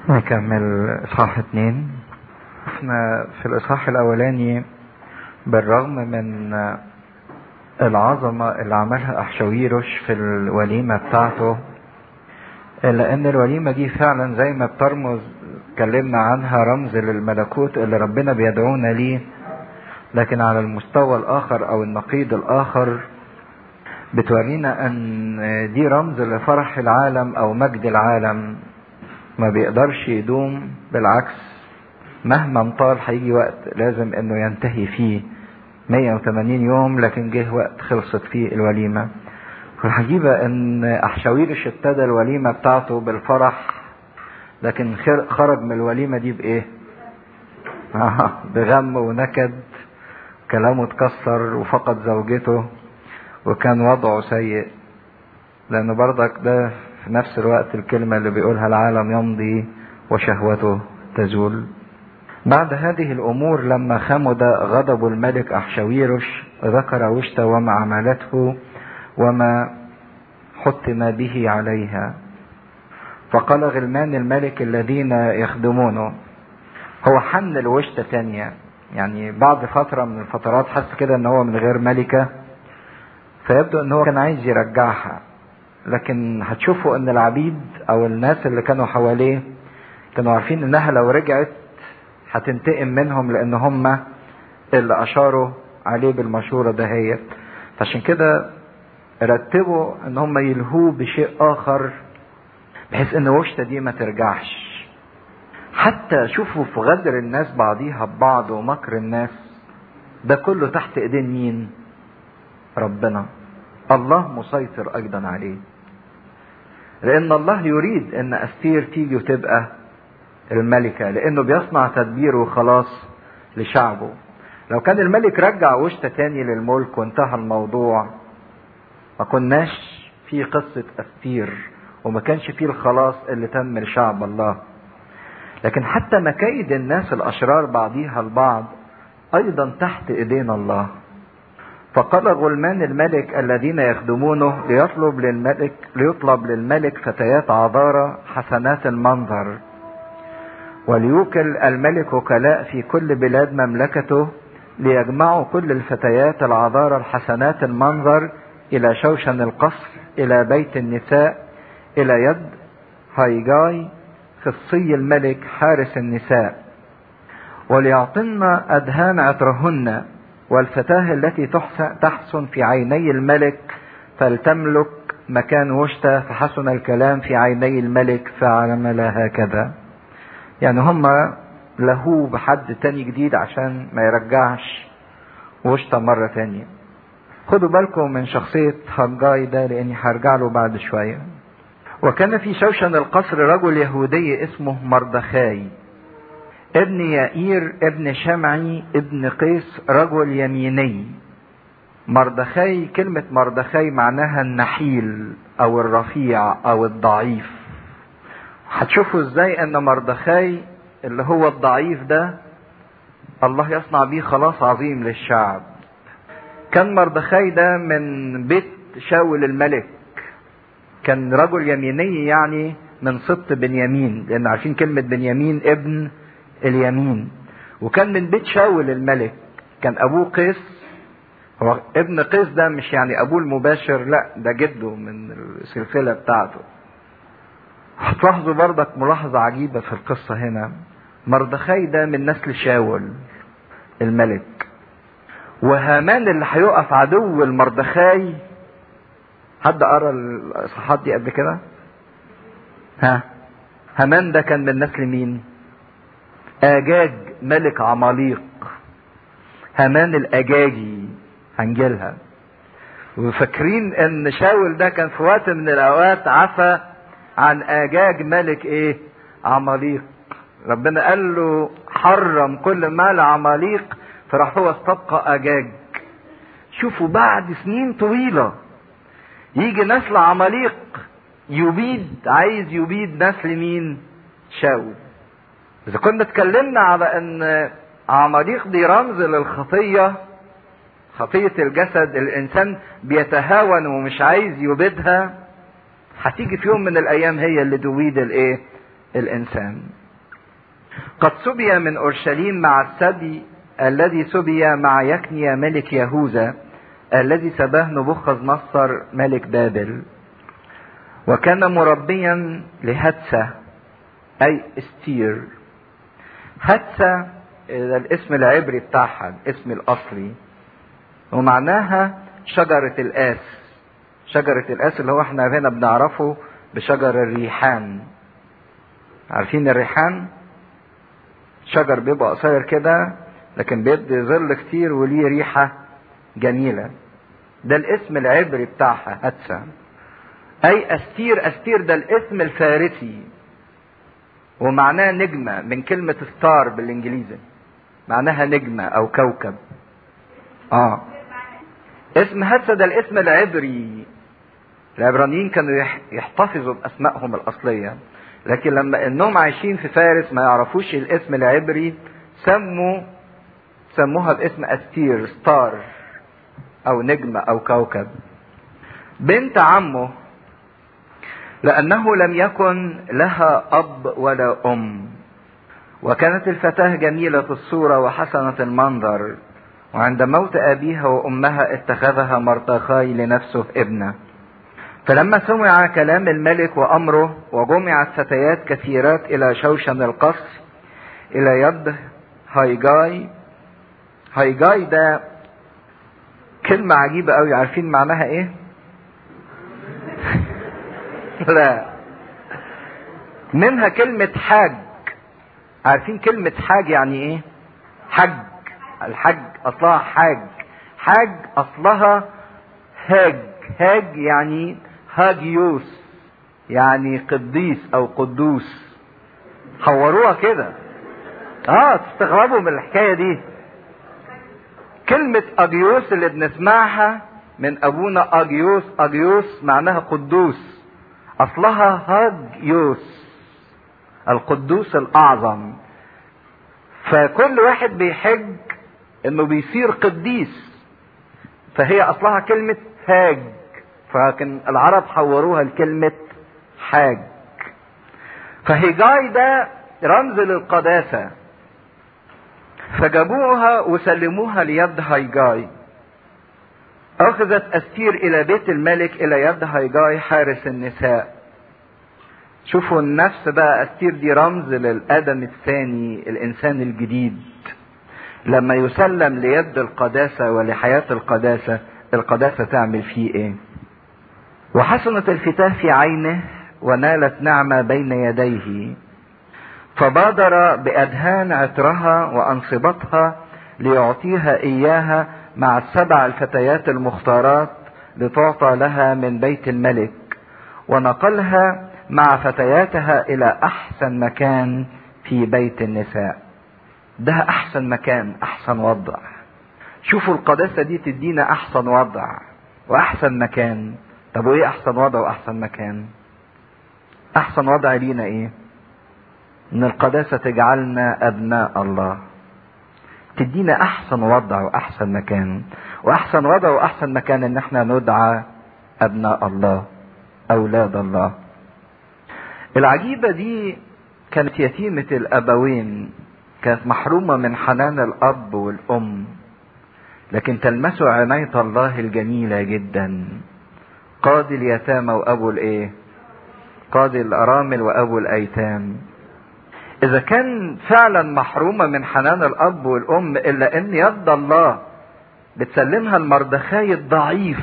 نكمل اصحاح اتنين احنا في الاصحاح الاولاني بالرغم من العظمة اللي عملها احشاويروش في الوليمة بتاعته الا ان الوليمة دي فعلا زي ما بترمز اتكلمنا عنها رمز للملكوت اللي ربنا بيدعونا ليه لكن على المستوى الاخر او النقيض الاخر بتورينا ان دي رمز لفرح العالم او مجد العالم ما بيقدرش يدوم بالعكس مهما طال هيجي وقت لازم انه ينتهي فيه 180 يوم لكن جه وقت خلصت فيه الوليمه والعجيبه ان احشاويرش ابتدى الوليمه بتاعته بالفرح لكن خرج من الوليمه دي بايه بغم ونكد كلامه اتكسر وفقد زوجته وكان وضعه سيء لأن برضك ده في نفس الوقت الكلمة اللي بيقولها العالم يمضي وشهوته تزول بعد هذه الأمور لما خمد غضب الملك أحشاويرش ذكر وشت وما عملته وما حتم به عليها فقال غلمان الملك الذين يخدمونه هو حن الوشتة تانية يعني بعد فترة من الفترات حس كده ان هو من غير ملكة فيبدو ان هو كان عايز يرجعها لكن هتشوفوا ان العبيد او الناس اللي كانوا حواليه كانوا عارفين انها لو رجعت هتنتقم منهم لان هم اللي اشاروا عليه بالمشورة دهيت فعشان كده رتبوا ان هم يلهوه بشيء اخر بحيث ان وشته دي ما ترجعش حتى شوفوا في غدر الناس بعضيها ببعض ومكر الناس ده كله تحت ايدين مين ربنا الله مسيطر ايضا عليه لان الله يريد ان استير تيجي وتبقى الملكة لانه بيصنع تدبير وخلاص لشعبه لو كان الملك رجع وشته تاني للملك وانتهى الموضوع ما كناش في قصة استير وما كانش فيه الخلاص اللي تم لشعب الله لكن حتى مكايد الناس الاشرار بعضيها البعض ايضا تحت ايدين الله فقال غلمان الملك الذين يخدمونه ليطلب للملك ليطلب للملك فتيات عذارى حسنات المنظر وليوكل الملك وكلاء في كل بلاد مملكته ليجمعوا كل الفتيات العذارى الحسنات المنظر الى شوشن القصر الى بيت النساء الى يد هايجاي خصي الملك حارس النساء وليعطنا أدهان عطرهن والفتاة التي تحسن في عيني الملك فلتملك مكان وشتى فحسن الكلام في عيني الملك فعمل هكذا يعني هم لهوه بحد تاني جديد عشان ما يرجعش وشتى مرة تانية خدوا بالكم من شخصية هجاي ده لاني هرجع له بعد شوية وكان في شوشن القصر رجل يهودي اسمه مردخاي ابن يائير ابن شمعي ابن قيس رجل يميني مردخاي كلمة مردخاي معناها النحيل او الرفيع او الضعيف هتشوفوا ازاي ان مردخاي اللي هو الضعيف ده الله يصنع بيه خلاص عظيم للشعب كان مردخاي ده من بيت شاول الملك كان رجل يميني يعني من سبط بنيامين لان عارفين كلمة بنيامين ابن اليمين وكان من بيت شاول الملك كان ابوه قيس هو ابن قيس ده مش يعني ابوه المباشر لا ده جده من السلسلة بتاعته هتلاحظوا برضك ملاحظة عجيبة في القصة هنا مردخاي ده من نسل شاول الملك وهامان اللي هيقف عدو المردخاي حد قرا الاصحاحات دي قبل كده؟ ها؟ هامان ده كان من نسل مين؟ اجاج ملك عماليق هامان الاجاجي هنجيلها وفاكرين ان شاول ده كان في وقت من الاوقات عفى عن اجاج ملك ايه؟ عماليق ربنا قال له حرم كل مال عماليق فراح هو استبقى اجاج شوفوا بعد سنين طويله يجي نسل عماليق يبيد عايز يبيد نسل مين شاول اذا كنا اتكلمنا على ان عماليق دي رمز للخطيه خطيه الجسد الانسان بيتهاون ومش عايز يبيدها هتيجي في يوم من الايام هي اللي تبيد الايه الإنسان قد سبي من أورشليم مع السبي الذي سبي مع يكنيا ملك يهوذا الذي سباه نبوخذ نصر ملك بابل وكان مربيا لهتسة أي استير هتسة الاسم العبري بتاعها الاسم الأصلي ومعناها شجرة الآس شجرة الآس اللي هو احنا هنا بنعرفه بشجر الريحان عارفين الريحان شجر بيبقى قصير كده لكن بيدي ظل كتير وليه ريحة جميلة ده الاسم العبري بتاعها هتسا أي أستير أستير ده الاسم الفارسي ومعناه نجمة من كلمة ستار بالإنجليزي معناها نجمة أو كوكب آه اسم هتسا ده الاسم العبري العبرانيين كانوا يحتفظوا بأسمائهم الأصلية لكن لما انهم عايشين في فارس ما يعرفوش الاسم العبري سموا سموها باسم استير ستار او نجمة او كوكب بنت عمه لانه لم يكن لها اب ولا ام وكانت الفتاة جميلة الصورة وحسنة المنظر وعند موت ابيها وامها اتخذها مرتخاي لنفسه ابنه فلما سمع كلام الملك وامره وجمعت فتيات كثيرات الى شوشن القصر الى يد هايجاي هايجاي ده كلمة عجيبة قوي عارفين معناها ايه؟ لا منها كلمة حاج عارفين كلمة حاج يعني ايه؟ حج الحج اصلها حاج حاج اصلها هاج هاج يعني هاجيوس يعني قديس او قدوس حوروها كده اه تستغربوا من الحكايه دي كلمة اجيوس اللي بنسمعها من ابونا اجيوس اجيوس معناها قدوس اصلها هاجيوس القدوس الاعظم فكل واحد بيحج انه بيصير قديس فهي اصلها كلمة هاج فلكن العرب حوروها لكلمة حاج فهيجاي ده رمز للقداسة فجابوها وسلموها ليد هايجاي أخذت أستير إلى بيت الملك إلى يد هايجاي حارس النساء شوفوا النفس بقى أستير دي رمز للآدم الثاني الإنسان الجديد لما يسلم ليد القداسة ولحياة القداسة القداسة تعمل فيه ايه وحسنت الفتاة في عينه ونالت نعمة بين يديه فبادر بأدهان عطرها وأنصبتها ليعطيها إياها مع السبع الفتيات المختارات لتعطى لها من بيت الملك ونقلها مع فتياتها إلى أحسن مكان في بيت النساء ده أحسن مكان أحسن وضع شوفوا القداسة دي تدينا أحسن وضع وأحسن مكان طب وإيه أحسن وضع وأحسن مكان أحسن وضع لينا إيه إن القداسة تجعلنا أبناء الله تدينا أحسن وضع وأحسن مكان وأحسن وضع وأحسن مكان إن إحنا ندعى أبناء الله أولاد الله العجيبة دي كانت يتيمة الأبوين كانت محرومة من حنان الأب والأم لكن تلمس عناية الله الجميلة جدا قاضي اليتامى وأبو الإيه؟ قاضي الأرامل وأبو الأيتام إذا كان فعلا محرومة من حنان الأب والأم إلا إن يد الله بتسلمها المردخاي الضعيف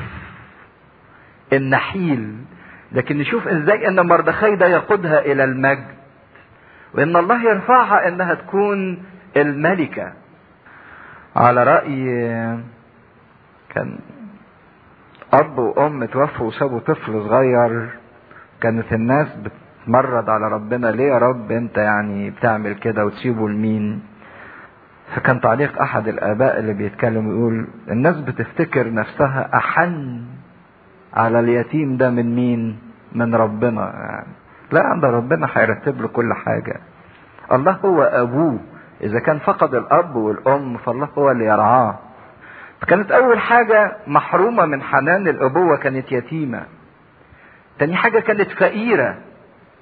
النحيل لكن نشوف ازاي ان مردخاي ده يقودها الى المجد وان الله يرفعها انها تكون الملكة على رأي كان اب وام توفوا وسابوا طفل صغير كانت الناس بتمرد على ربنا ليه يا رب انت يعني بتعمل كده وتسيبه لمين فكان تعليق احد الاباء اللي بيتكلم يقول الناس بتفتكر نفسها احن على اليتيم ده من مين من ربنا يعني لا عند ربنا هيرتب له كل حاجة الله هو ابوه اذا كان فقد الاب والام فالله هو اللي يرعاه فكانت اول حاجة محرومة من حنان الابوة كانت يتيمة تاني حاجة كانت فقيرة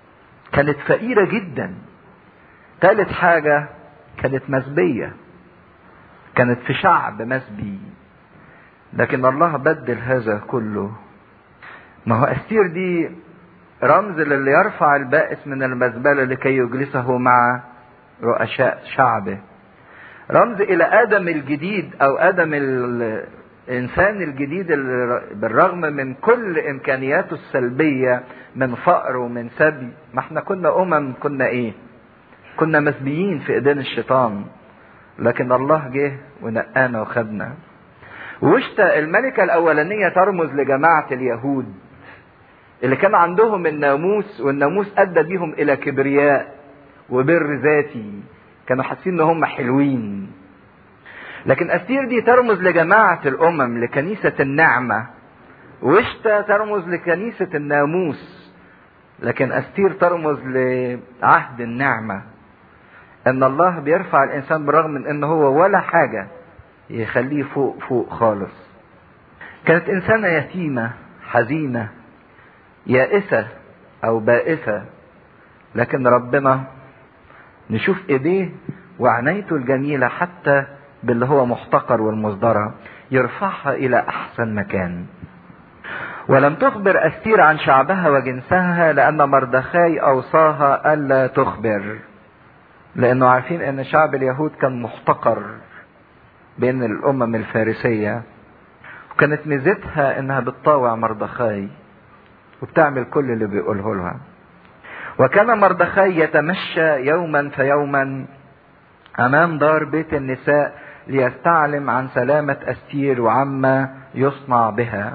كانت فقيرة جدا ثالث حاجة كانت مسبية كانت في شعب مسبي لكن الله بدل هذا كله ما هو أستير دي رمز للي يرفع البائس من المزبلة لكي يجلسه مع رؤساء شعبه رمز إلى آدم الجديد أو آدم الإنسان الجديد اللي بالرغم من كل إمكانياته السلبية من فقر ومن سبي ما احنا كنا أمم كنا إيه كنا مسبيين في إيدين الشيطان لكن الله جه ونقانا وخدنا وشتا الملكة الأولانية ترمز لجماعة اليهود اللي كان عندهم الناموس والناموس أدى بيهم إلى كبرياء وبر ذاتي كانوا حاسين إن هم حلوين لكن أستير دي ترمز لجماعة الأمم لكنيسة النعمة وشتا ترمز لكنيسة الناموس لكن أستير ترمز لعهد النعمة ان الله بيرفع الانسان برغم من ان هو ولا حاجة يخليه فوق فوق خالص كانت انسانة يتيمة حزينة يائسة او بائسة لكن ربنا نشوف ايديه وعنايته الجميلة حتى باللي هو محتقر والمصدرة يرفعها الى احسن مكان ولم تخبر استير عن شعبها وجنسها لان مردخاي اوصاها الا تخبر لانه عارفين ان شعب اليهود كان محتقر بين الامم الفارسية وكانت ميزتها انها بتطاوع مردخاي وبتعمل كل اللي بيقوله لها وكان مردخاي يتمشى يوما فيوما امام دار بيت النساء ليستعلم عن سلامة استير وعما يصنع بها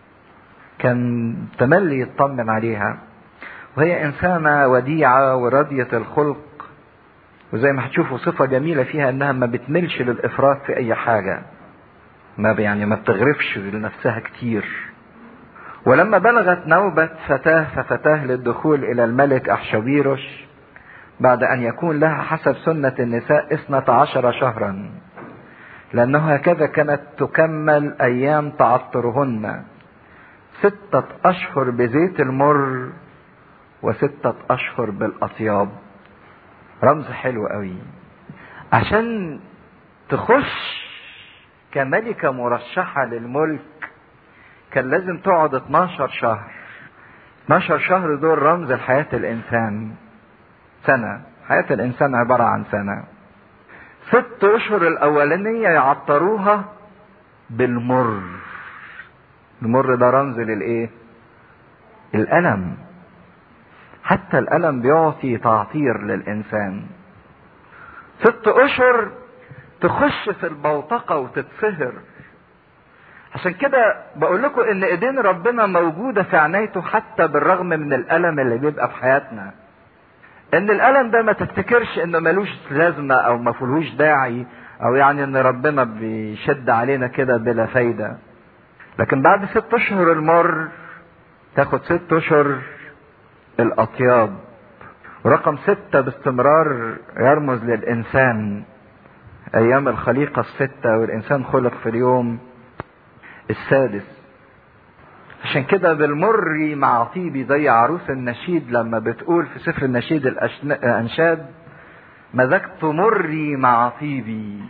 كان تملي يطمن عليها وهي انسانة وديعة وراضية الخلق وزي ما هتشوفوا صفة جميلة فيها انها ما بتملش للافراط في اي حاجة ما يعني ما بتغرفش لنفسها كتير ولما بلغت نوبة فتاة ففتاه للدخول الى الملك احشويروش بعد ان يكون لها حسب سنة النساء اثنة عشر شهرا لانه هكذا كانت تكمل ايام تعطرهن ستة اشهر بزيت المر وستة اشهر بالاطياب رمز حلو قوي عشان تخش كملكة مرشحة للملك كان لازم تقعد 12 شهر 12 شهر دول رمز لحياة الإنسان سنة حياة الإنسان عبارة عن سنة ست أشهر الأولانية يعطروها بالمر المر ده رمز للإيه؟ الألم حتى الألم بيعطي تعطير للإنسان ست أشهر تخش في البوتقة وتتسهر عشان كده بقول لكم ان ايدين ربنا موجودة في عنايته حتى بالرغم من الألم اللي بيبقى في حياتنا ان الألم ده ما تفتكرش انه ملوش لازمة او ما فيهوش داعي او يعني ان ربنا بيشد علينا كده بلا فايدة لكن بعد ست اشهر المر تاخد ست اشهر الأطياب رقم ستة باستمرار يرمز للإنسان أيام الخليقة الستة والإنسان خلق في اليوم السادس عشان كده بالمر مع طيبي زي عروس النشيد لما بتقول في سفر النشيد الأنشاد مزجت مري مع طيبي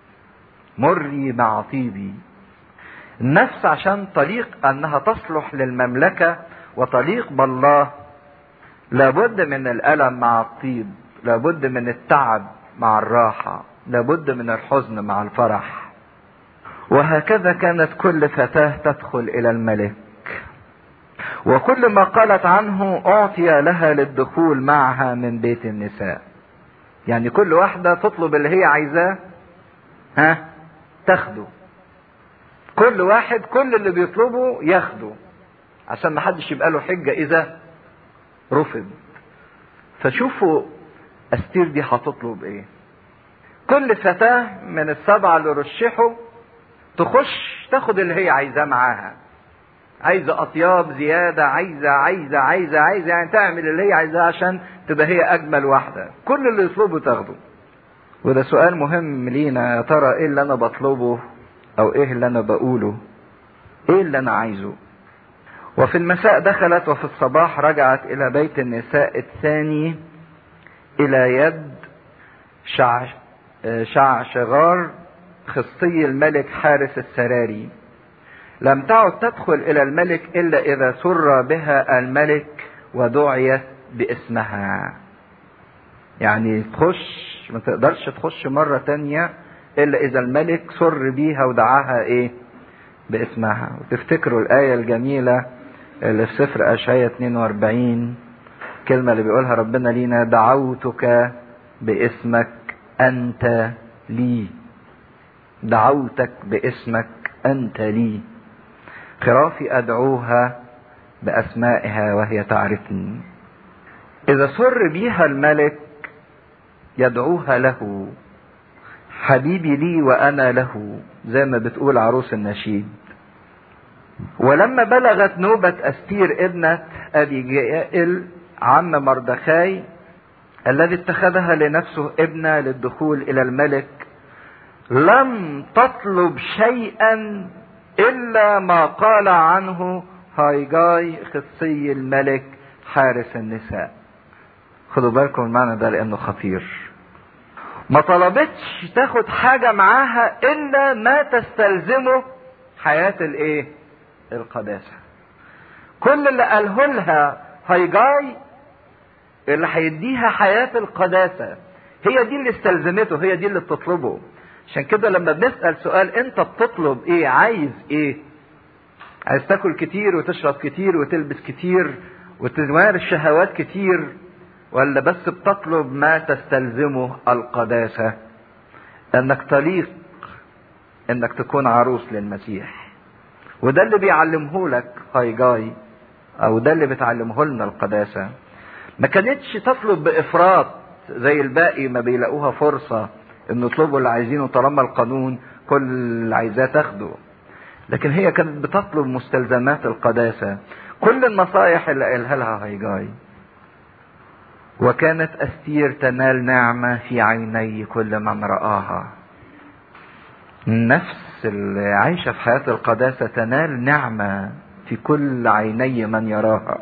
مري مع طيبي النفس عشان طليق أنها تصلح للمملكة وطليق بالله لابد من الألم مع الطيب لابد من التعب مع الراحة لابد من الحزن مع الفرح وهكذا كانت كل فتاة تدخل إلى الملك وكل ما قالت عنه أعطي لها للدخول معها من بيت النساء يعني كل واحدة تطلب اللي هي عايزاه ها تاخده كل واحد كل اللي بيطلبه ياخده عشان ما حدش يبقى له حجة إذا رفض فشوفوا استير دي هتطلب ايه كل فتاة من السبعة اللي رشحوا تخش تاخد اللي هي عايزاه معاها عايزة أطياب زيادة عايزة عايزة عايزة عايزة يعني تعمل اللي هي عايزاه عشان تبقى هي أجمل واحدة كل اللي يطلبه تاخده وده سؤال مهم لينا يا ترى ايه اللي انا بطلبه او ايه اللي انا بقوله ايه اللي انا عايزه وفي المساء دخلت وفي الصباح رجعت إلى بيت النساء الثاني إلى يد شع شعشغار خصي الملك حارس السراري لم تعد تدخل إلى الملك إلا إذا سر بها الملك ودعيت باسمها يعني تخش ما تقدرش تخش مرة تانية إلا إذا الملك سر بيها ودعاها إيه باسمها وتفتكروا الآية الجميلة اللي في سفر أشعية 42 كلمة اللي بيقولها ربنا لينا دعوتك باسمك أنت لي دعوتك باسمك أنت لي خرافي أدعوها بأسمائها وهي تعرفني إذا سر بيها الملك يدعوها له حبيبي لي وأنا له زي ما بتقول عروس النشيد ولما بلغت نوبة أستير ابنة أبي جائل عم مردخاي الذي اتخذها لنفسه ابنة للدخول إلى الملك لم تطلب شيئا إلا ما قال عنه هايجاي خصي الملك حارس النساء خدوا بالكم المعنى ده لأنه خطير ما طلبتش تاخد حاجة معاها إلا ما تستلزمه حياة الإيه؟ القداسة. كل اللي قاله لها هيجاي اللي هيديها حياة القداسة هي دي اللي استلزمته هي دي اللي بتطلبه. عشان كده لما بنسأل سؤال أنت بتطلب إيه؟ عايز إيه؟ عايز تاكل كتير وتشرب كتير وتلبس كتير وتمارس شهوات كتير ولا بس بتطلب ما تستلزمه القداسة انك تليق انك تكون عروس للمسيح وده اللي بيعلمه لك هاي جاي او ده اللي بتعلمه لنا القداسة ما كانتش تطلب بافراط زي الباقي ما بيلاقوها فرصة ان يطلبوا اللي عايزينه طالما القانون كل اللي عايزاه تاخده لكن هي كانت بتطلب مستلزمات القداسة كل النصايح اللي قالها لها هاي جاي وكانت أستير تنال نعمة في عيني كل من رآها النفس اللي عايشة في حياة القداسة تنال نعمة في كل عيني من يراها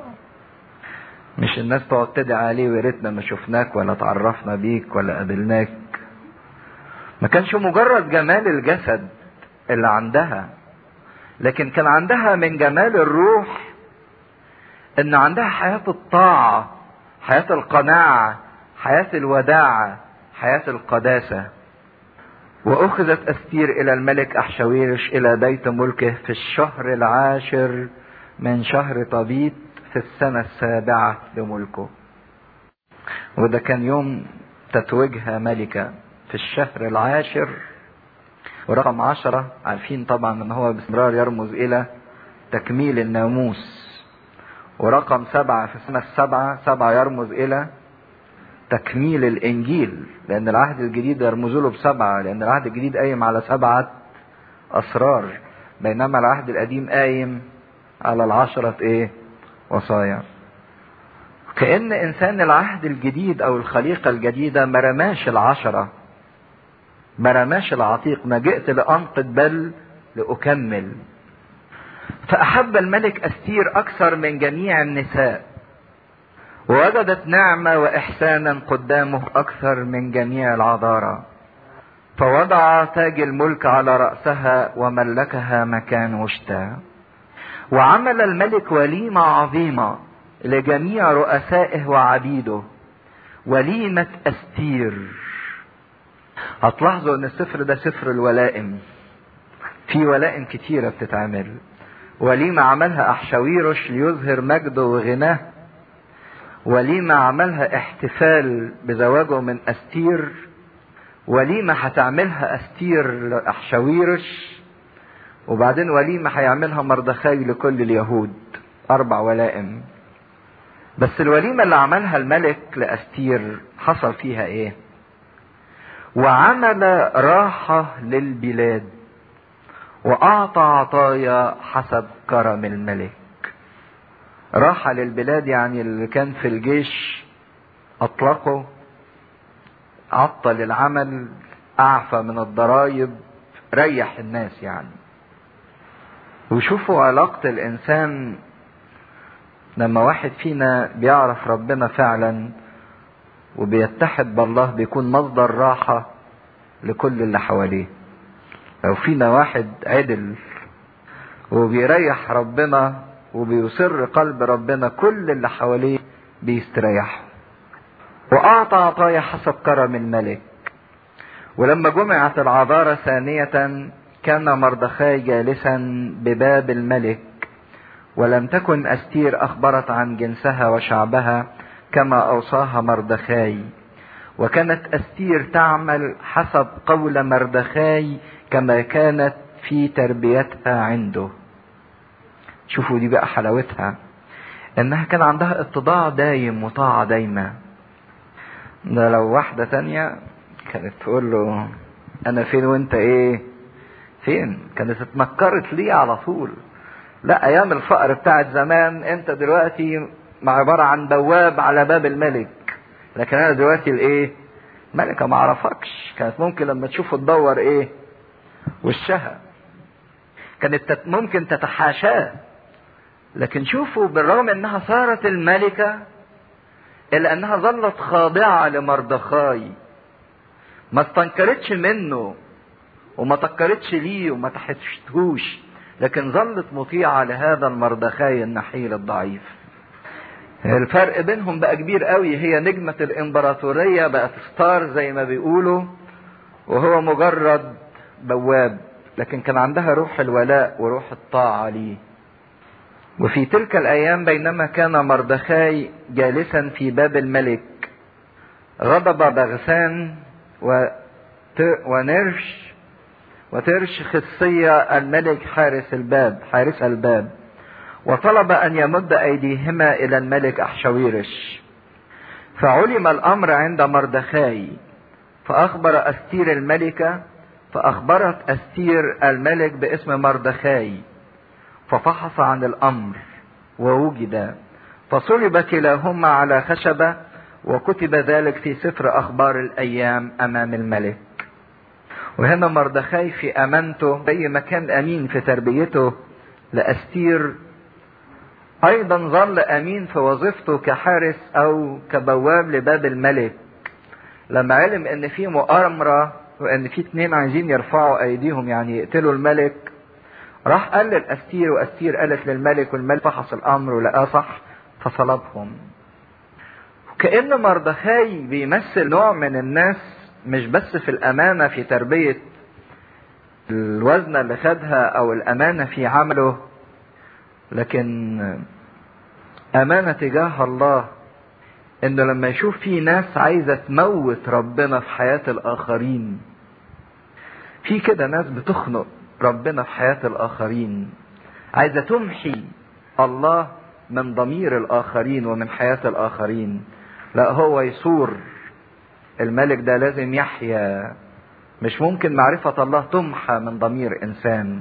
مش الناس تقعد تدعي عليه ويا ما شفناك ولا تعرفنا بيك ولا قابلناك ما كانش مجرد جمال الجسد اللي عندها لكن كان عندها من جمال الروح ان عندها حياة الطاعة حياة القناعة حياة الوداعة حياة القداسة وأخذت أستير إلى الملك أحشويرش إلى بيت ملكه في الشهر العاشر من شهر طبيت في السنة السابعة لملكه وده كان يوم تتويجها ملكة في الشهر العاشر ورقم عشرة عارفين طبعا ان هو باستمرار يرمز الى تكميل الناموس ورقم سبعة في السنة السبعة سبعة يرمز إلى تكميل الإنجيل لأن العهد الجديد يرمز له بسبعة لأن العهد الجديد قايم على سبعة أسرار بينما العهد القديم قايم على العشرة إيه؟ وصايا. كأن إنسان العهد الجديد أو الخليقة الجديدة ما رماش العشرة ما رماش العتيق ما جئت لأنقض بل لأكمل فأحب الملك أستير أكثر من جميع النساء ووجدت نعمة وإحسانا قدامه أكثر من جميع العذارى فوضع تاج الملك على رأسها وملكها مكان وشتا وعمل الملك وليمة عظيمة لجميع رؤسائه وعبيده وليمة أستير هتلاحظوا ان السفر ده سفر الولائم في ولائم كتيرة بتتعمل وليمة عملها أحشاويرش ليظهر مجده وغناه وليمة عملها احتفال بزواجه من أستير وليمة هتعملها أستير لأحشاويرش وبعدين وليمة هيعملها مردخاي لكل اليهود أربع ولائم بس الوليمة اللي عملها الملك لأستير حصل فيها إيه؟ وعمل راحة للبلاد وأعطى عطايا حسب كرم الملك راحة للبلاد يعني اللي كان في الجيش أطلقه عطل العمل أعفى من الضرائب ريح الناس يعني وشوفوا علاقة الإنسان لما واحد فينا بيعرف ربنا فعلا وبيتحد بالله بيكون مصدر راحة لكل اللي حواليه لو فينا واحد عدل وبيريح ربنا وبيصر قلب ربنا كل اللي حواليه بيستريحوا وأعطى عطايا حسب كرم الملك ولما جمعت العذارى ثانية كان مردخاي جالسا بباب الملك ولم تكن أستير أخبرت عن جنسها وشعبها كما أوصاها مردخاي وكانت أستير تعمل حسب قول مردخاي كما كانت في تربيتها عنده شوفوا دي بقى حلاوتها انها كان عندها اتضاع دايم وطاعة دايمة ده لو واحدة تانية كانت تقول له انا فين وانت ايه فين كانت اتنكرت ليه على طول لا ايام الفقر بتاعت زمان انت دلوقتي عبارة عن بواب على باب الملك لكن انا دلوقتي الايه ملكة ما اعرفكش كانت ممكن لما تشوفه تدور ايه وشها كانت ممكن تتحاشاه لكن شوفوا بالرغم انها صارت الملكة الا انها ظلت خاضعة لمردخاي ما استنكرتش منه وما تكرتش ليه وما تحشتهوش لكن ظلت مطيعة لهذا المردخاي النحيل الضعيف الفرق بينهم بقى كبير قوي هي نجمة الامبراطورية بقت ستار زي ما بيقولوا وهو مجرد بواب لكن كان عندها روح الولاء وروح الطاعة ليه وفي تلك الأيام بينما كان مردخاي جالسا في باب الملك غضب بغسان ونرش وترش خصية الملك حارس الباب حارس الباب وطلب أن يمد أيديهما إلى الملك أحشويرش فعلم الأمر عند مردخاي فأخبر أستير الملكة فأخبرت أستير الملك باسم مردخاي ففحص عن الأمر ووجد فصلب كلاهما على خشبة وكتب ذلك في سفر أخبار الأيام أمام الملك وهنا مردخاي في أمانته زي ما كان أمين في تربيته لأستير أيضا ظل أمين في وظيفته كحارس أو كبواب لباب الملك لما علم إن في مؤامرة وإن في اتنين عايزين يرفعوا أيديهم يعني يقتلوا الملك راح قال للأستير وأستير قالت للملك والملك فحص الأمر ولقاه صح فصلبهم كأن مردخاي بيمثل نوع من الناس مش بس في الأمانة في تربية الوزنة اللي خدها أو الأمانة في عمله لكن أمانة تجاه الله إنه لما يشوف في ناس عايزة تموت ربنا في حياة الآخرين في كده ناس بتخنق ربنا في حياة الآخرين عايزة تمحي الله من ضمير الآخرين ومن حياة الآخرين لا هو يصور الملك ده لازم يحيا مش ممكن معرفة الله تمحى من ضمير إنسان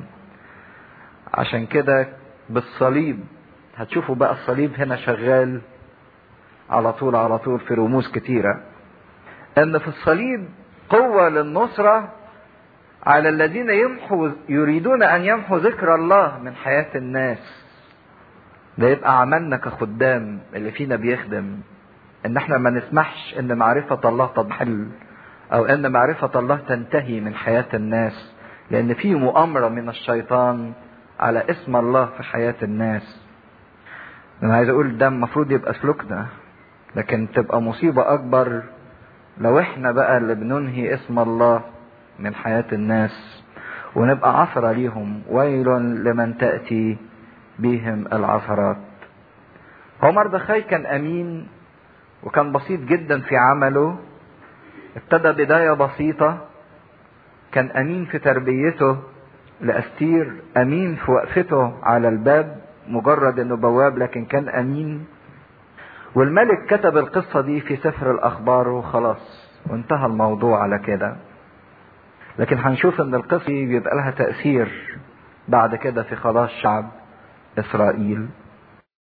عشان كده بالصليب هتشوفوا بقى الصليب هنا شغال على طول على طول في رموز كتيرة ان في الصليب قوة للنصرة على الذين يمحوا يريدون ان يمحوا ذكر الله من حياة الناس ده يبقى عملنا كخدام اللي فينا بيخدم ان احنا ما نسمحش ان معرفة الله تضحل او ان معرفة الله تنتهي من حياة الناس لان في مؤامرة من الشيطان على اسم الله في حياة الناس انا عايز اقول ده المفروض يبقى سلوكنا لكن تبقى مصيبة اكبر لو احنا بقى اللي بننهي اسم الله من حياة الناس ونبقى عثرة ليهم ويل لمن تأتي بهم العثرات هو مردخاي كان امين وكان بسيط جدا في عمله ابتدى بداية بسيطة كان امين في تربيته لاستير امين في وقفته على الباب مجرد انه بواب لكن كان امين والملك كتب القصة دي في سفر الاخبار وخلاص وانتهى الموضوع على كده لكن هنشوف ان القصة دي بيبقى لها تأثير بعد كده في خلاص شعب اسرائيل